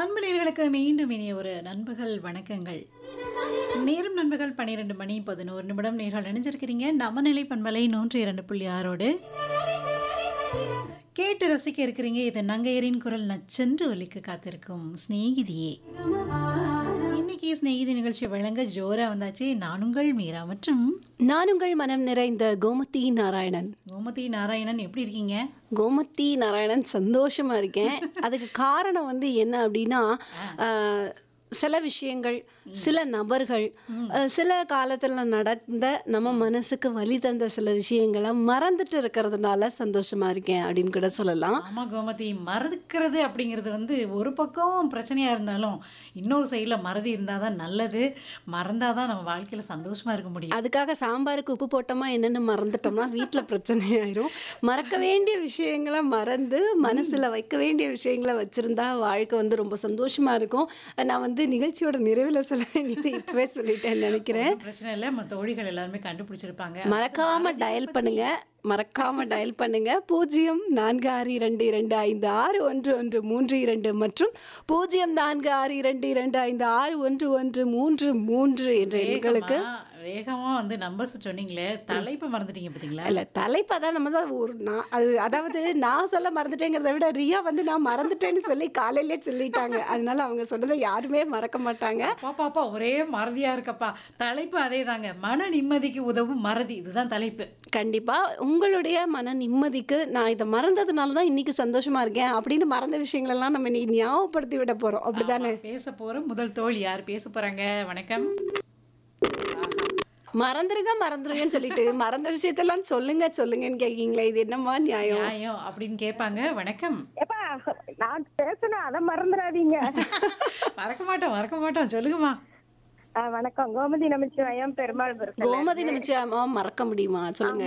அன்பு நேயர்களுக்கு மீண்டும் இனிய ஒரு நண்பகல் வணக்கங்கள் நேரம் நண்பகல் பன்னிரெண்டு மணி பதினோரு நிமிடம் நேர்கள் நினைஞ்சிருக்கிறீங்க நவநிலை பண்பலை நூற்றி இரண்டு புள்ளி ஆறோடு கேட்டு ரசிக்க இருக்கிறீங்க இது நங்கையரின் குரல் நச்சென்று ஒலிக்க காத்திருக்கும் சிநேகிதியே இன்னைக்கு சிநேகிதி நிகழ்ச்சி வழங்க ஜோரா வந்தாச்சு நானுங்கள் மீரா மற்றும் நான் உங்கள் மனம் நிறைந்த கோமதி நாராயணன் கோமதி நாராயணன் எப்படி இருக்கீங்க கோமதி நாராயணன் சந்தோஷமா இருக்கேன் அதுக்கு காரணம் வந்து என்ன அப்படின்னா ஆஹ், சில விஷயங்கள் சில நபர்கள் ஆஹ், சில காலத்துல நடந்த நம்ம மனசுக்கு வலி தந்த சில விஷயங்களை மறந்துட்டு இருக்கிறதுனால சந்தோஷமா இருக்கேன் அப்படின்னு கூட சொல்லலாம் ஆமா கோமதி மறக்கிறது அப்படிங்கிறது வந்து ஒரு பக்கம் பிரச்சனையா இருந்தாலும் இன்னொரு சைடுல மறதி இருந்தாதான் நல்லது மறந்தாதான் நம்ம வாழ்க்கையில சந்தோஷமா இருக்க முடியும் அதுக்காக சாம்பாருக்கு உப்பு போட்டோமா என்னென்னு மறந்துட்டோம்னா வீட்டில் பிரச்சனையாயிரும் மறக்க வேண்டிய விஷயங்களை மறந்து மனசில் வைக்க வேண்டிய விஷயங்களை வச்சுருந்தா வாழ்க்கை வந்து ரொம்ப சந்தோஷமாக இருக்கும் நான் வந்து நிகழ்ச்சியோட நிறைவில் சொல்ல வேண்டியது இப்போவே சொல்லிட்டேன்னு நினைக்கிறேன் ஒண்ணும் பிரச்சனை இல்லை நம்ம தோழிகள் எல்லாருமே கண்டுபிடிச்சிருப்பாங்க மறக்காம டயல் பண்ணுங்க மறக்காம டயல் பண்ணுங்க பூஜ்ஜியம் நான்கு ஆறு இரண்டு இரண்டு ஐந்து ஆறு ஒன்று ஒன்று மூன்று இரண்டு மற்றும் பூஜ்ஜியம் நான்கு ஆறு இரண்டு இரண்டு ஐந்து ஆறு ஒன்று ஒன்று மூன்று மூன்று என்ற எண்களுக்கு வேகமா வேகமா வந்து நம்பர்ஸ் சொன்னீங்களே தலைப்பை மறந்துட்டீங்க பாத்தீங்களா இல்ல தலைப்பா தான் நம்ம தான் ஒரு நான் அது அதாவது நான் சொல்ல மறந்துட்டேங்கிறத விட ரியா வந்து நான் மறந்துட்டேன்னு சொல்லி காலையிலே சொல்லிட்டாங்க அதனால அவங்க சொன்னதை யாருமே மறக்க மாட்டாங்க அப்பா பாப்பா ஒரே மறதியா இருக்கப்பா தலைப்பு அதே தாங்க மன நிம்மதிக்கு உதவும் மறதி இதுதான் தலைப்பு கண்டிப்பா உங்களுடைய மன நிம்மதிக்கு நான் இதை மறந்ததுனால தான் இன்னைக்கு சந்தோஷமா இருக்கேன் அப்படின்னு மறந்த விஷயங்களெல்லாம் நம்ம இன்னைக்கு ஞாபகப்படுத்தி விட போறோம் அப்படிதானே ஆமா, பேச போற முதல் தோழி யார் பேச போறாங்க வணக்கம் மறந்துருங்க மறந்துருங்கன்னு சொல்லிட்டு மறந்த விஷயத்தெல்லாம் சொல்லுங்க சொல்லுங்கன்னு கேக்கீங்களே இது என்னமா நியாயம் நியாயம் அப்படின்னு கேட்பாங்க வணக்கம் ஏப்பா நான் பேசணும் அதை மறந்துடாதீங்க மறக்க மாட்டோம் மறக்க மாட்டோம் சொல்லுங்கம்மா ஆ, வணக்கம் கோமதி நமச்சிவாயம் பெருமாள் பெருசல் கோமதி நிமிஷமா மறக்க முடியுமா சொல்லுங்க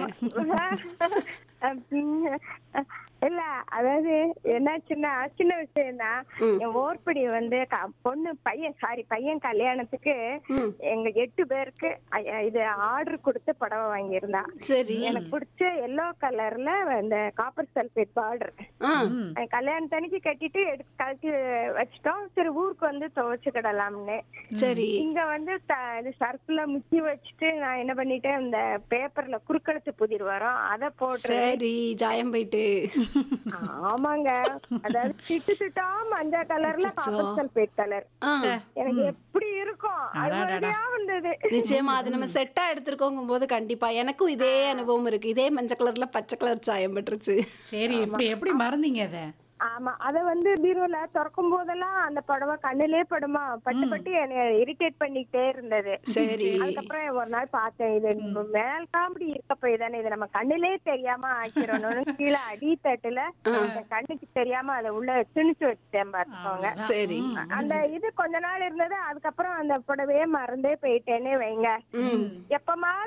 இல்ல அதாவது என்னாச்சுன்னா சின்ன விஷயம் தான் என் ஓர்படி வந்து க- பொண்ணு பையன் சாரி பையன் கல்யாணத்துக்கு ம். எங்க எட்டு பேருக்கு ஐ- இது ஆர்டர் கொடுத்து புடவை வாங்கியிருந்தான் சரி எனக்கு பிடிச்ச எல்லோ கலர்ல இந்த காப்பர் சல்பேட் பார்டர் ஆ கல்யாணத்தன்னைக்கு கட்டிட்டு எடுத்து கழட்டி வச்சிட்டோம் சரி ஊருக்கு வந்து துவைச்சுக்கிடலாம்னு சரி இங்க வந்து த- இது சர்க்குல முக்கி வச்சுட்டு நான் என்ன பண்ணிட்டேன் இந்த பேப்பர்ல குறுக்கெழுத்து புதிர் வரும் அத போட்டு சரி ஜாயம் போயிட்டு ஆமாங்க அதாவது சிட்டு சிட்டா மஞ்சள் கலர்ல காப்பர் சல்பேட் கலர் ஆ எனக்கு எப்படி இருக்கும் அது மாதிரியா வந்தது நிச்சயமா அது நம்ம செட்டா எடுத்திருக்கோங்கும் போது கண்டிப்பா எனக்கும் இதே அனுபவம் இருக்கு இதே மஞ்சள் கலர்ல பச்சை கலர் சாயம் பட்டுருச்சு சரி எப்படி எப்படி மறந்தீங்க அதை ஆமா அத வந்து பீரோல திறக்கும் போதெல்லாம் அந்த புடவை கண்ணுலயே படுமா பட்டு பட்டு என்னை இரிட்டேட் பண்ணிக்கிட்டே இருந்தது சரி அதுக்கப்புறம் ஒரு நாள் பார்த்தேன் இது மேல் காமெடி இருக்க போய் தானே இது நம்ம கண்ணுலே தெரியாம ஆக்கிரணும்னு கீழே அடித்தட்டுல என் கண்ணுக்கு தெரியாம அதை உள்ள திணிச்சு வச்சுட்டேன் பார்த்துக்கோங்க சரி அந்த இது கொஞ்ச நாள் இருந்தது அதுக்கப்புறம் அந்த புடவையே மறந்தே போயிட்டேனே வைங்க எப்பமா